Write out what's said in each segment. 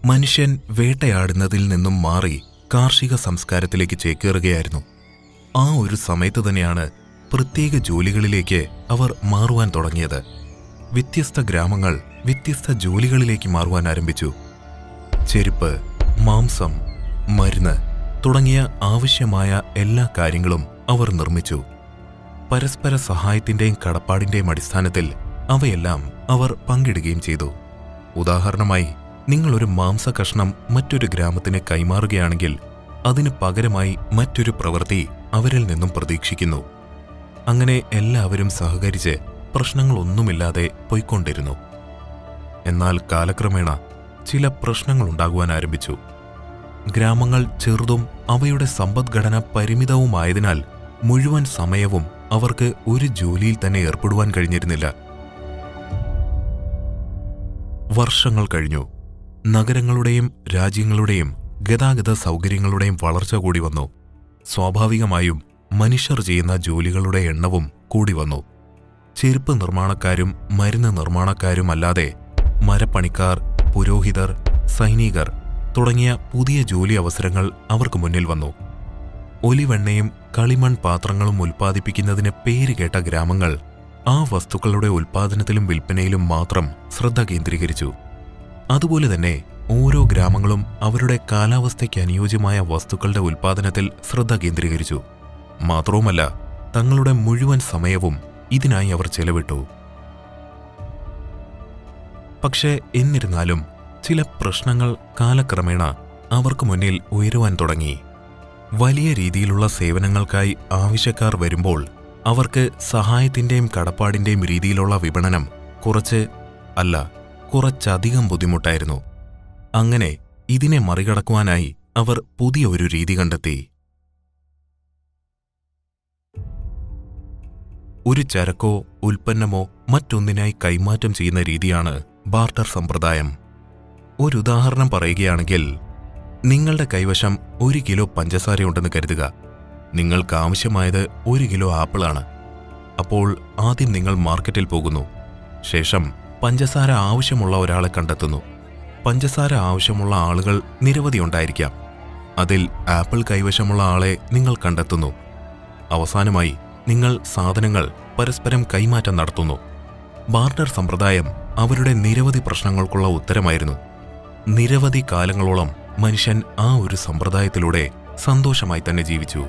മനുഷ്യൻ വേട്ടയാടുന്നതിൽ നിന്നും മാറി കാർഷിക സംസ്കാരത്തിലേക്ക് ചേക്കേറുകയായിരുന്നു ആ ഒരു സമയത്ത് തന്നെയാണ് പ്രത്യേക ജോലികളിലേക്ക് അവർ മാറുവാൻ തുടങ്ങിയത് വ്യത്യസ്ത ഗ്രാമങ്ങൾ വ്യത്യസ്ത ജോലികളിലേക്ക് മാറുവാൻ ആരംഭിച്ചു ചെരുപ്പ് മാംസം മരുന്ന് തുടങ്ങിയ ആവശ്യമായ എല്ലാ കാര്യങ്ങളും അവർ നിർമ്മിച്ചു പരസ്പര സഹായത്തിന്റെയും കടപ്പാടിന്റെയും അടിസ്ഥാനത്തിൽ അവയെല്ലാം അവർ പങ്കിടുകയും ചെയ്തു ഉദാഹരണമായി നിങ്ങൾ ഒരു മാംസ കഷ്ണം മറ്റൊരു ഗ്രാമത്തിന് കൈമാറുകയാണെങ്കിൽ അതിന് പകരമായി മറ്റൊരു പ്രവൃത്തി അവരിൽ നിന്നും പ്രതീക്ഷിക്കുന്നു അങ്ങനെ എല്ലാവരും സഹകരിച്ച് പ്രശ്നങ്ങളൊന്നുമില്ലാതെ പൊയ്ക്കൊണ്ടിരുന്നു എന്നാൽ കാലക്രമേണ ചില പ്രശ്നങ്ങളുണ്ടാകുവാൻ ആരംഭിച്ചു ഗ്രാമങ്ങൾ ചെറുതും അവയുടെ സമ്പദ്ഘടന പരിമിതവുമായതിനാൽ മുഴുവൻ സമയവും അവർക്ക് ഒരു ജോലിയിൽ തന്നെ ഏർപ്പെടുവാൻ കഴിഞ്ഞിരുന്നില്ല വർഷങ്ങൾ കഴിഞ്ഞു നഗരങ്ങളുടെയും രാജ്യങ്ങളുടെയും ഗതാഗത സൗകര്യങ്ങളുടെയും വളർച്ച കൂടി വന്നു സ്വാഭാവികമായും മനുഷ്യർ ചെയ്യുന്ന ജോലികളുടെ എണ്ണവും കൂടി വന്നു ചെരുപ്പ് നിർമ്മാണക്കാരും മരുന്ന് നിർമ്മാണക്കാരും അല്ലാതെ മരപ്പണിക്കാർ പുരോഹിതർ സൈനികർ തുടങ്ങിയ പുതിയ ജോലി അവസരങ്ങൾ അവർക്ക് മുന്നിൽ വന്നു ഒലിവെണ്ണയും കളിമൺ പാത്രങ്ങളും ഉൽപ്പാദിപ്പിക്കുന്നതിന് പേരുകേട്ട ഗ്രാമങ്ങൾ ആ വസ്തുക്കളുടെ ഉൽപ്പാദനത്തിലും വിൽപ്പനയിലും മാത്രം ശ്രദ്ധ കേന്ദ്രീകരിച്ചു അതുപോലെ തന്നെ ഓരോ ഗ്രാമങ്ങളും അവരുടെ കാലാവസ്ഥയ്ക്ക് അനുയോജ്യമായ വസ്തുക്കളുടെ ഉൽപ്പാദനത്തിൽ ശ്രദ്ധ കേന്ദ്രീകരിച്ചു മാത്രവുമല്ല തങ്ങളുടെ മുഴുവൻ സമയവും ഇതിനായി അവർ ചെലവിട്ടു പക്ഷേ എന്നിരുന്നാലും ചില പ്രശ്നങ്ങൾ കാലക്രമേണ അവർക്ക് മുന്നിൽ ഉയരുവാൻ തുടങ്ങി വലിയ രീതിയിലുള്ള സേവനങ്ങൾക്കായി ആവശ്യക്കാർ വരുമ്പോൾ അവർക്ക് സഹായത്തിന്റെയും കടപ്പാടിന്റെയും രീതിയിലുള്ള വിപണനം കുറച്ച് അല്ല കുറച്ചധികം ബുദ്ധിമുട്ടായിരുന്നു അങ്ങനെ ഇതിനെ മറികടക്കുവാനായി അവർ പുതിയ ഒരു രീതി കണ്ടെത്തി ഒരു ചരക്കോ ഉൽപ്പന്നമോ മറ്റൊന്നിനായി കൈമാറ്റം ചെയ്യുന്ന രീതിയാണ് ബാർട്ടർ സമ്പ്രദായം ഒരു ഉദാഹരണം പറയുകയാണെങ്കിൽ നിങ്ങളുടെ കൈവശം ഒരു കിലോ പഞ്ചസാരയുണ്ടെന്ന് കരുതുക നിങ്ങൾക്ക് ആവശ്യമായത് ഒരു കിലോ ആപ്പിളാണ് അപ്പോൾ ആദ്യം നിങ്ങൾ മാർക്കറ്റിൽ പോകുന്നു ശേഷം പഞ്ചസാര ആവശ്യമുള്ള ഒരാളെ കണ്ടെത്തുന്നു പഞ്ചസാര ആവശ്യമുള്ള ആളുകൾ നിരവധി ഉണ്ടായിരിക്കാം അതിൽ ആപ്പിൾ കൈവശമുള്ള ആളെ നിങ്ങൾ കണ്ടെത്തുന്നു അവസാനമായി നിങ്ങൾ സാധനങ്ങൾ പരസ്പരം കൈമാറ്റം നടത്തുന്നു ബാർട്ടർ സമ്പ്രദായം അവരുടെ നിരവധി പ്രശ്നങ്ങൾക്കുള്ള ഉത്തരമായിരുന്നു നിരവധി കാലങ്ങളോളം മനുഷ്യൻ ആ ഒരു സമ്പ്രദായത്തിലൂടെ സന്തോഷമായി തന്നെ ജീവിച്ചു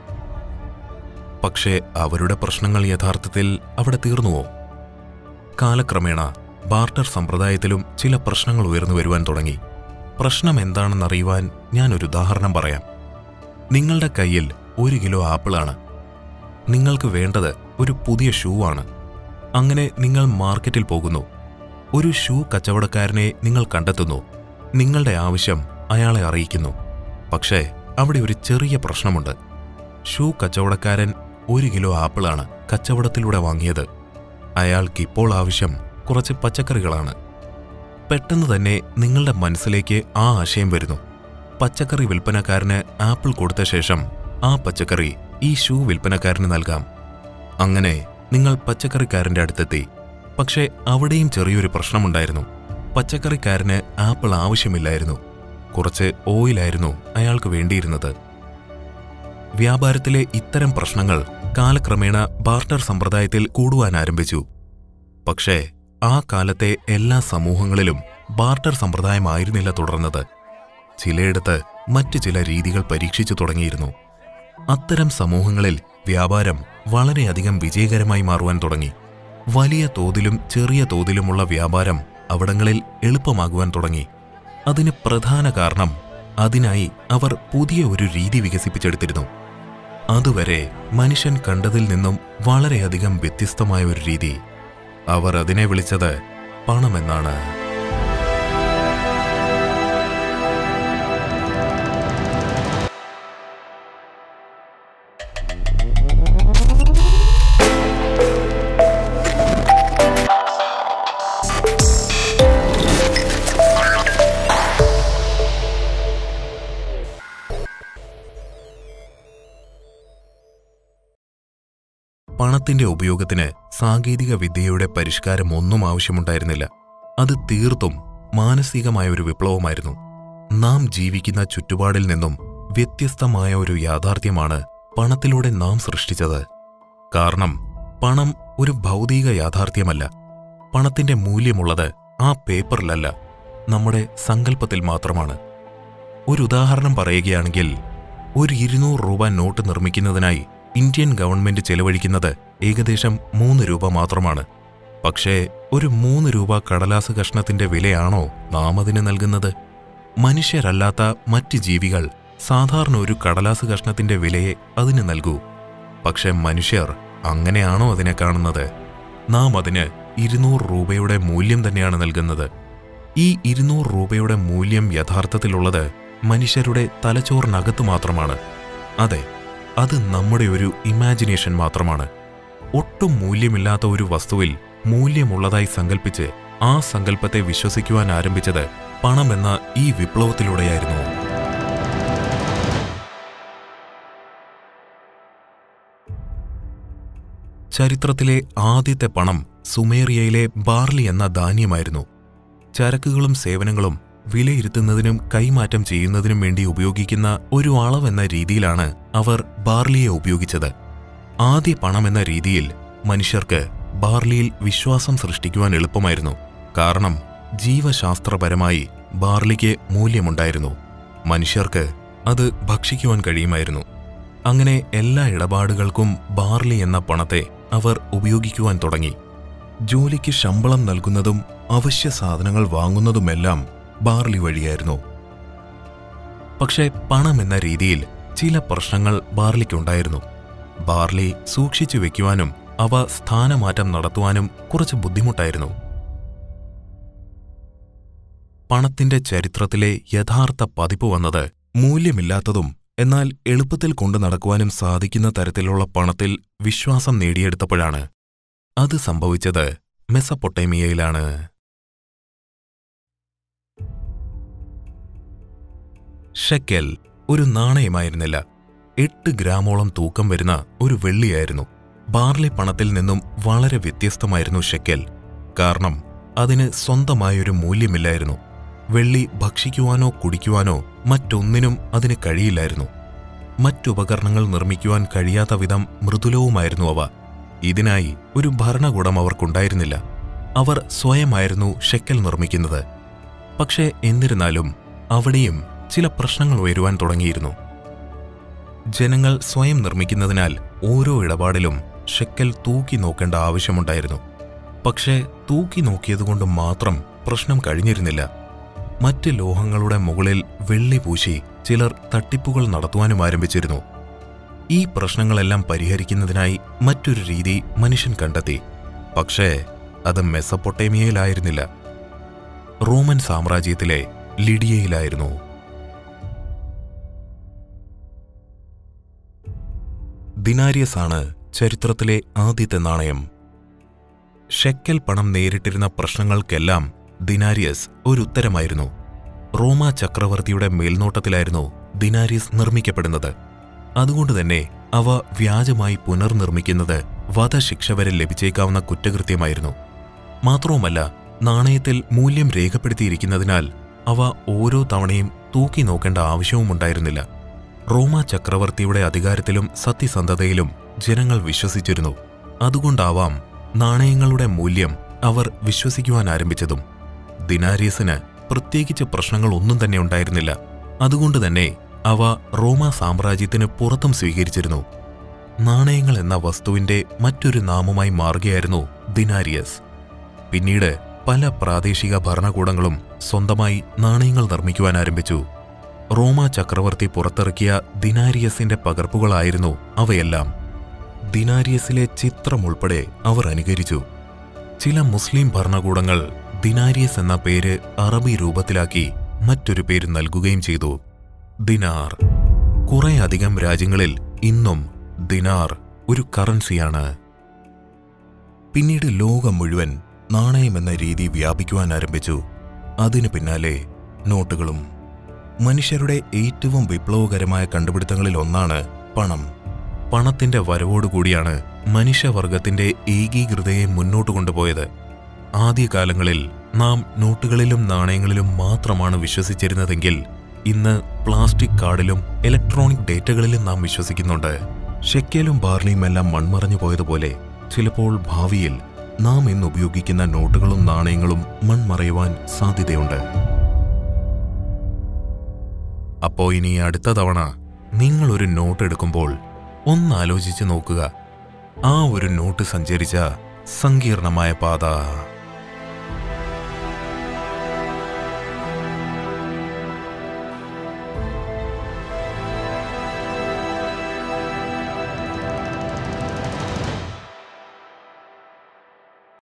പക്ഷേ അവരുടെ പ്രശ്നങ്ങൾ യഥാർത്ഥത്തിൽ അവിടെ തീർന്നുവോ കാലക്രമേണ ബാർട്ടർ സമ്പ്രദായത്തിലും ചില പ്രശ്നങ്ങൾ ഉയർന്നു വരുവാൻ തുടങ്ങി പ്രശ്നം എന്താണെന്നറിയുവാൻ ഞാനൊരു ഉദാഹരണം പറയാം നിങ്ങളുടെ കയ്യിൽ ഒരു കിലോ ആപ്പിളാണ് നിങ്ങൾക്ക് വേണ്ടത് ഒരു പുതിയ ഷൂ ആണ് അങ്ങനെ നിങ്ങൾ മാർക്കറ്റിൽ പോകുന്നു ഒരു ഷൂ കച്ചവടക്കാരനെ നിങ്ങൾ കണ്ടെത്തുന്നു നിങ്ങളുടെ ആവശ്യം അയാളെ അറിയിക്കുന്നു പക്ഷേ അവിടെ ഒരു ചെറിയ പ്രശ്നമുണ്ട് ഷൂ കച്ചവടക്കാരൻ ഒരു കിലോ ആപ്പിളാണ് കച്ചവടത്തിലൂടെ വാങ്ങിയത് അയാൾക്കിപ്പോൾ ആവശ്യം കുറച്ച് പച്ചക്കറികളാണ് പെട്ടെന്ന് തന്നെ നിങ്ങളുടെ മനസ്സിലേക്ക് ആ ആശയം വരുന്നു പച്ചക്കറി വിൽപ്പനക്കാരന് ആപ്പിൾ കൊടുത്ത ശേഷം ആ പച്ചക്കറി ഈ ഷൂ വിൽപ്പനക്കാരന് നൽകാം അങ്ങനെ നിങ്ങൾ പച്ചക്കറിക്കാരന്റെ അടുത്തെത്തി പക്ഷേ അവിടെയും ചെറിയൊരു പ്രശ്നമുണ്ടായിരുന്നു പച്ചക്കറിക്കാരന് ആപ്പിൾ ആവശ്യമില്ലായിരുന്നു കുറച്ച് ഓയിലായിരുന്നു അയാൾക്ക് വേണ്ടിയിരുന്നത് വ്യാപാരത്തിലെ ഇത്തരം പ്രശ്നങ്ങൾ കാലക്രമേണ ബാർട്ടർ സമ്പ്രദായത്തിൽ കൂടുവാൻ ആരംഭിച്ചു പക്ഷേ ആ കാലത്തെ എല്ലാ സമൂഹങ്ങളിലും ബാർട്ടർ സമ്പ്രദായമായിരുന്നില്ല തുടർന്നത് ചിലയിടത്ത് മറ്റു ചില രീതികൾ പരീക്ഷിച്ചു തുടങ്ങിയിരുന്നു അത്തരം സമൂഹങ്ങളിൽ വ്യാപാരം വളരെയധികം വിജയകരമായി മാറുവാൻ തുടങ്ങി വലിയ തോതിലും ചെറിയ തോതിലുമുള്ള വ്യാപാരം അവിടങ്ങളിൽ എളുപ്പമാകുവാൻ തുടങ്ങി അതിന് പ്രധാന കാരണം അതിനായി അവർ പുതിയ ഒരു രീതി വികസിപ്പിച്ചെടുത്തിരുന്നു അതുവരെ മനുഷ്യൻ കണ്ടതിൽ നിന്നും വളരെയധികം വ്യത്യസ്തമായ ഒരു രീതി അവർ അതിനെ വിളിച്ചത് പണമെന്നാണ് പണത്തിന്റെ ഉപയോഗത്തിന് സാങ്കേതിക വിദ്യയുടെ പരിഷ്കാരം ഒന്നും ആവശ്യമുണ്ടായിരുന്നില്ല അത് തീർത്തും മാനസികമായ ഒരു വിപ്ലവമായിരുന്നു നാം ജീവിക്കുന്ന ചുറ്റുപാടിൽ നിന്നും വ്യത്യസ്തമായ ഒരു യാഥാർത്ഥ്യമാണ് പണത്തിലൂടെ നാം സൃഷ്ടിച്ചത് കാരണം പണം ഒരു ഭൗതിക യാഥാർത്ഥ്യമല്ല പണത്തിന്റെ മൂല്യമുള്ളത് ആ പേപ്പറിലല്ല നമ്മുടെ സങ്കല്പത്തിൽ മാത്രമാണ് ഒരു ഉദാഹരണം പറയുകയാണെങ്കിൽ ഒരു ഇരുന്നൂറ് രൂപ നോട്ട് നിർമ്മിക്കുന്നതിനായി ഇന്ത്യൻ ഗവൺമെന്റ് ചെലവഴിക്കുന്നത് ഏകദേശം മൂന്ന് രൂപ മാത്രമാണ് പക്ഷേ ഒരു മൂന്ന് രൂപ കടലാസ് കഷ്ണത്തിന്റെ വിലയാണോ നാം അതിന് നൽകുന്നത് മനുഷ്യരല്ലാത്ത മറ്റ് ജീവികൾ സാധാരണ ഒരു കടലാസ് കഷ്ണത്തിന്റെ വിലയെ അതിന് നൽകൂ പക്ഷെ മനുഷ്യർ അങ്ങനെയാണോ അതിനെ കാണുന്നത് നാം അതിന് ഇരുന്നൂറ് രൂപയുടെ മൂല്യം തന്നെയാണ് നൽകുന്നത് ഈ ഇരുന്നൂറ് രൂപയുടെ മൂല്യം യഥാർത്ഥത്തിലുള്ളത് മനുഷ്യരുടെ തലച്ചോറിനകത്ത് മാത്രമാണ് അതെ അത് നമ്മുടെ ഒരു ഇമാജിനേഷൻ മാത്രമാണ് ഒട്ടും മൂല്യമില്ലാത്ത ഒരു വസ്തുവിൽ മൂല്യമുള്ളതായി സങ്കല്പിച്ച് ആ സങ്കല്പത്തെ വിശ്വസിക്കുവാൻ ആരംഭിച്ചത് പണമെന്ന ഈ വിപ്ലവത്തിലൂടെയായിരുന്നു ചരിത്രത്തിലെ ആദ്യത്തെ പണം സുമേറിയയിലെ ബാർലി എന്ന ധാന്യമായിരുന്നു ചരക്കുകളും സേവനങ്ങളും വിലയിരുത്തുന്നതിനും കൈമാറ്റം ചെയ്യുന്നതിനും വേണ്ടി ഉപയോഗിക്കുന്ന ഒരു അളവെന്ന രീതിയിലാണ് അവർ ബാർലിയെ ഉപയോഗിച്ചത് ആദ്യ പണമെന്ന രീതിയിൽ മനുഷ്യർക്ക് ബാർലിയിൽ വിശ്വാസം സൃഷ്ടിക്കുവാൻ എളുപ്പമായിരുന്നു കാരണം ജീവശാസ്ത്രപരമായി ബാർലിക്ക് മൂല്യമുണ്ടായിരുന്നു മനുഷ്യർക്ക് അത് ഭക്ഷിക്കുവാൻ കഴിയുമായിരുന്നു അങ്ങനെ എല്ലാ ഇടപാടുകൾക്കും ബാർലി എന്ന പണത്തെ അവർ ഉപയോഗിക്കുവാൻ തുടങ്ങി ജോലിക്ക് ശമ്പളം നൽകുന്നതും അവശ്യ സാധനങ്ങൾ വാങ്ങുന്നതുമെല്ലാം ബാർലി വഴിയായിരുന്നു പക്ഷേ പണം എന്ന രീതിയിൽ ചില പ്രശ്നങ്ങൾ ബാർലിക്കുണ്ടായിരുന്നു ബാർലി സൂക്ഷിച്ചു വെക്കുവാനും അവ സ്ഥാനമാറ്റം നടത്തുവാനും കുറച്ച് ബുദ്ധിമുട്ടായിരുന്നു പണത്തിന്റെ ചരിത്രത്തിലെ യഥാർത്ഥ പതിപ്പ് വന്നത് മൂല്യമില്ലാത്തതും എന്നാൽ എളുപ്പത്തിൽ കൊണ്ടു നടക്കുവാനും സാധിക്കുന്ന തരത്തിലുള്ള പണത്തിൽ വിശ്വാസം നേടിയെടുത്തപ്പോഴാണ് അത് സംഭവിച്ചത് മെസപ്പൊട്ടേമിയയിലാണ് ഷെക്കൽ ഒരു നാണയമായിരുന്നില്ല എട്ട് ഗ്രാമോളം തൂക്കം വരുന്ന ഒരു വെള്ളിയായിരുന്നു ബാർലി പണത്തിൽ നിന്നും വളരെ വ്യത്യസ്തമായിരുന്നു ഷെക്കൽ കാരണം അതിന് സ്വന്തമായൊരു മൂല്യമില്ലായിരുന്നു വെള്ളി ഭക്ഷിക്കുവാനോ കുടിക്കുവാനോ മറ്റൊന്നിനും അതിന് കഴിയില്ലായിരുന്നു മറ്റുപകരണങ്ങൾ നിർമ്മിക്കുവാൻ കഴിയാത്ത വിധം മൃദുലവുമായിരുന്നു അവ ഇതിനായി ഒരു ഭരണകൂടം അവർക്കുണ്ടായിരുന്നില്ല അവർ സ്വയമായിരുന്നു ഷെക്കൽ നിർമ്മിക്കുന്നത് പക്ഷേ എന്നിരുന്നാലും അവിടെയും ചില പ്രശ്നങ്ങൾ ഉയരുവാൻ തുടങ്ങിയിരുന്നു ജനങ്ങൾ സ്വയം നിർമ്മിക്കുന്നതിനാൽ ഓരോ ഇടപാടിലും ഷെക്കൽ തൂക്കി നോക്കേണ്ട ആവശ്യമുണ്ടായിരുന്നു പക്ഷേ തൂക്കി നോക്കിയതുകൊണ്ട് മാത്രം പ്രശ്നം കഴിഞ്ഞിരുന്നില്ല മറ്റ് ലോഹങ്ങളുടെ മുകളിൽ വെള്ളി പൂശി ചിലർ തട്ടിപ്പുകൾ നടത്തുവാനും ആരംഭിച്ചിരുന്നു ഈ പ്രശ്നങ്ങളെല്ലാം പരിഹരിക്കുന്നതിനായി മറ്റൊരു രീതി മനുഷ്യൻ കണ്ടെത്തി പക്ഷേ അത് മെസപ്പൊട്ടേമിയയിലായിരുന്നില്ല റോമൻ സാമ്രാജ്യത്തിലെ ലിഡിയയിലായിരുന്നു ദിനാരിയസ് ആണ് ചരിത്രത്തിലെ ആദ്യത്തെ നാണയം ഷെക്കൽ പണം നേരിട്ടിരുന്ന പ്രശ്നങ്ങൾക്കെല്ലാം ദിനാരിയസ് ഒരു ഉത്തരമായിരുന്നു റോമ ചക്രവർത്തിയുടെ മേൽനോട്ടത്തിലായിരുന്നു ദിനാരിയസ് നിർമ്മിക്കപ്പെടുന്നത് അതുകൊണ്ടുതന്നെ അവ വ്യാജമായി പുനർനിർമ്മിക്കുന്നത് വധശിക്ഷ വരെ ലഭിച്ചേക്കാവുന്ന കുറ്റകൃത്യമായിരുന്നു മാത്രവുമല്ല നാണയത്തിൽ മൂല്യം രേഖപ്പെടുത്തിയിരിക്കുന്നതിനാൽ അവ ഓരോ തവണയും തൂക്കി നോക്കേണ്ട ആവശ്യവുമുണ്ടായിരുന്നില്ല റോമ ചക്രവർത്തിയുടെ അധികാരത്തിലും സത്യസന്ധതയിലും ജനങ്ങൾ വിശ്വസിച്ചിരുന്നു അതുകൊണ്ടാവാം നാണയങ്ങളുടെ മൂല്യം അവർ വിശ്വസിക്കുവാൻ ആരംഭിച്ചതും ദിനാരിയസിന് പ്രത്യേകിച്ച് പ്രശ്നങ്ങൾ ഒന്നും തന്നെ ഉണ്ടായിരുന്നില്ല അതുകൊണ്ടുതന്നെ അവ റോമ സാമ്രാജ്യത്തിന് പുറത്തും സ്വീകരിച്ചിരുന്നു നാണയങ്ങൾ എന്ന വസ്തുവിന്റെ മറ്റൊരു നാമമായി മാറുകയായിരുന്നു ദിനാരിയസ് പിന്നീട് പല പ്രാദേശിക ഭരണകൂടങ്ങളും സ്വന്തമായി നാണയങ്ങൾ നിർമ്മിക്കുവാൻ ആരംഭിച്ചു റോമ ചക്രവർത്തി പുറത്തിറക്കിയ ദിനാരിയസിന്റെ പകർപ്പുകളായിരുന്നു അവയെല്ലാം ദിനാരിയസിലെ ചിത്രം ഉൾപ്പെടെ അവർ അനുകരിച്ചു ചില മുസ്ലിം ഭരണകൂടങ്ങൾ ദിനാരിയസ് എന്ന പേര് അറബി രൂപത്തിലാക്കി മറ്റൊരു പേര് നൽകുകയും ചെയ്തു ദിനാർ കുറേയധികം രാജ്യങ്ങളിൽ ഇന്നും ദിനാർ ഒരു കറൻസിയാണ് പിന്നീട് ലോകം മുഴുവൻ നാണയമെന്ന രീതി വ്യാപിക്കുവാൻ ആരംഭിച്ചു അതിനു പിന്നാലെ നോട്ടുകളും മനുഷ്യരുടെ ഏറ്റവും വിപ്ലവകരമായ കണ്ടുപിടുത്തങ്ങളിൽ ഒന്നാണ് പണം പണത്തിന്റെ വരവോടുകൂടിയാണ് മനുഷ്യവർഗത്തിന്റെ ഏകീകൃതയെ മുന്നോട്ട് കൊണ്ടുപോയത് ആദ്യകാലങ്ങളിൽ നാം നോട്ടുകളിലും നാണയങ്ങളിലും മാത്രമാണ് വിശ്വസിച്ചിരുന്നതെങ്കിൽ ഇന്ന് പ്ലാസ്റ്റിക് കാർഡിലും ഇലക്ട്രോണിക് ഡേറ്റകളിലും നാം വിശ്വസിക്കുന്നുണ്ട് ഷെക്കേലും ബാർലിയും എല്ലാം മൺമറഞ്ഞു പോയതുപോലെ ചിലപ്പോൾ ഭാവിയിൽ നാം ഇന്ന് ഉപയോഗിക്കുന്ന നോട്ടുകളും നാണയങ്ങളും മൺമറയുവാൻ സാധ്യതയുണ്ട് അപ്പോ ഇനി അടുത്ത തവണ നിങ്ങൾ ഒരു നോട്ട് എടുക്കുമ്പോൾ ഒന്നാലോചിച്ച് നോക്കുക ആ ഒരു നോട്ട് സഞ്ചരിച്ച സങ്കീർണമായ പാത